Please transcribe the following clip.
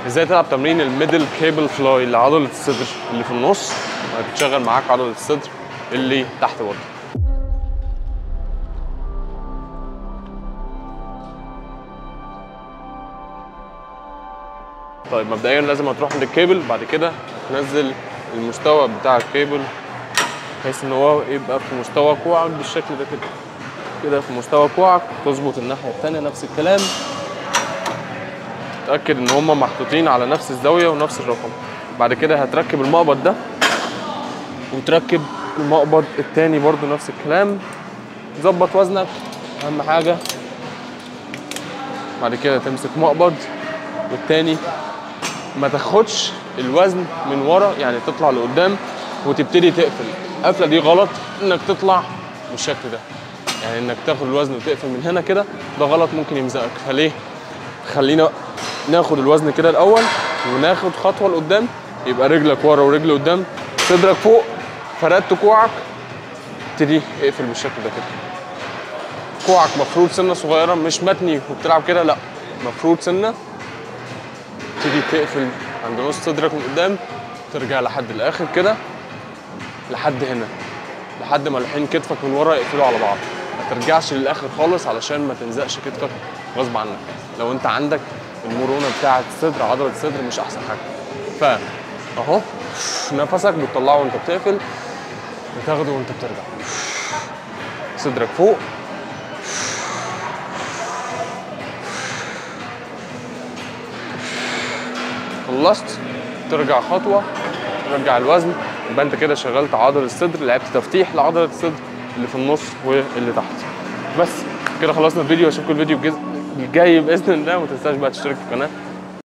ازاي تلعب تمرين الميدل كيبل فلاي لعضله الصدر اللي في النص هتشغل معاك عضله الصدر اللي تحت برضه طيب مبدئيا لازم هتروح عند الكيبل بعد كده تنزل المستوى بتاع الكيبل بحيث ان هو يبقى في مستوى كوعك بالشكل ده كده كده في مستوى كوعك تظبط الناحيه الثانيه نفس الكلام تتاكد ان هما محطوطين على نفس الزاويه ونفس الرقم بعد كده هتركب المقبض ده وتركب المقبض التاني برضو نفس الكلام ظبط وزنك اهم حاجه بعد كده تمسك مقبض والتاني ما تاخدش الوزن من ورا يعني تطلع لقدام وتبتدي تقفل القفله دي غلط انك تطلع بالشكل ده يعني انك تاخد الوزن وتقفل من هنا كده ده غلط ممكن يمزقك فليه خلينا ناخد الوزن كده الاول وناخد خطوه لقدام يبقى رجلك ورا ورجل قدام صدرك فوق فردت كوعك ابتدي اقفل بالشكل ده كده كوعك مفروض سنه صغيره مش متني وبتلعب كده لا مفروض سنه تبتدي تقفل عند نص صدرك من قدام ترجع لحد الاخر كده لحد هنا لحد ما الحين كتفك من ورا يقفلوا على بعض ما ترجعش للاخر خالص علشان ما تنزقش كتفك غصب عنك لو انت عندك المرونه بتاعه الصدر عضله الصدر مش احسن حاجه ف اهو نفسك بتطلعه وانت بتقفل بتاخده وانت بترجع صدرك فوق خلصت ترجع خطوه ترجع الوزن يبقى انت كده شغلت عضله الصدر لعبت تفتيح لعضله الصدر اللي في النص واللي تحت بس كده خلصنا الفيديو اشوفكم الفيديو الجاي باذن الله وما تنساش بقى تشترك في القناه